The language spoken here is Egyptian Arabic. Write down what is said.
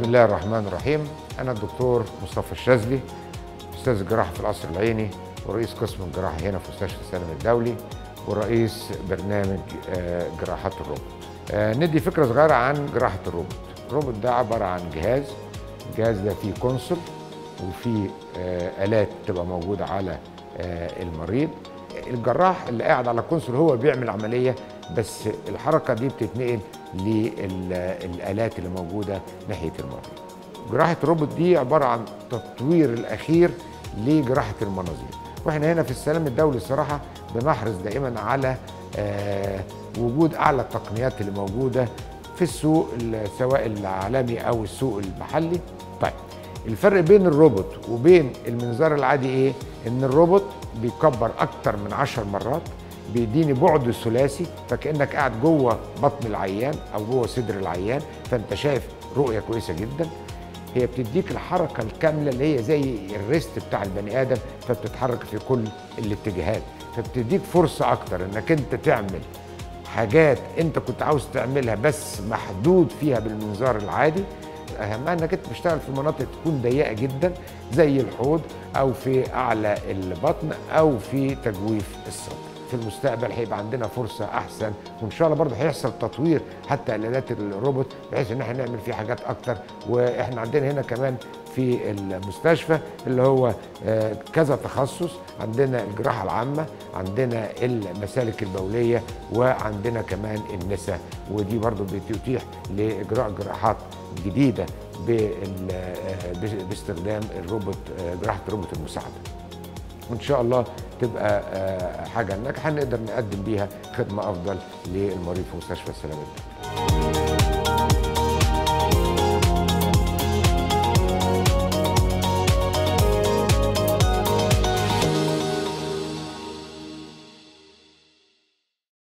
الله الرحمن الرحيم أنا الدكتور مصطفى الشاذلي أستاذ الجراحة في القصر العيني ورئيس قسم الجراحة هنا في مستشفى السلام الدولي ورئيس برنامج آه، جراحات الروبوت آه، ندي فكرة صغيرة عن جراحة الروبوت الروبوت ده عبارة عن جهاز الجهاز ده فيه كونسول وفيه آه، آلات تبقى موجودة على آه، المريض الجراح اللي قاعد على الكونسول هو بيعمل عملية بس الحركة دي بتتنقل للآلات اللي موجودة ناحية المريض جراحة الروبوت دي عبارة عن تطوير الأخير لجراحة المناظير واحنا هنا في السلام الدولي الصراحة بنحرص دائما على آه، وجود أعلى التقنيات اللي موجودة في السوق ال- سواء العالمي أو السوق المحلي طيب الفرق بين الروبوت وبين المنظار العادي ايه؟ ان الروبوت بيكبر اكتر من عشر مرات بيديني بعد ثلاثي فكانك قاعد جوه بطن العيان او جوه صدر العيان فانت شايف رؤيه كويسه جدا هي بتديك الحركه الكامله اللي هي زي الريست بتاع البني ادم فبتتحرك في كل الاتجاهات فبتديك فرصه اكتر انك انت تعمل حاجات انت كنت عاوز تعملها بس محدود فيها بالمنظار العادي اهمها انك انت بتشتغل في مناطق تكون ضيقه جدا زي الحوض او في اعلى البطن او في تجويف الصدر في المستقبل هيبقى عندنا فرصه احسن وان شاء الله برضه هيحصل تطوير حتى الالات الروبوت بحيث ان احنا نعمل فيه حاجات اكتر واحنا عندنا هنا كمان في المستشفى اللي هو آه، كذا تخصص عندنا الجراحه العامه عندنا المسالك البوليه وعندنا كمان النساء ودي برضه بتتيح لاجراء جراحات جديده بال- آه، باستخدام الروبوت آه، جراحه الروبوت المساعده وان شاء الله تبقى آه، حاجه ناجحه نقدر نقدم بيها خدمه افضل للمريض في مستشفى السلام الدولي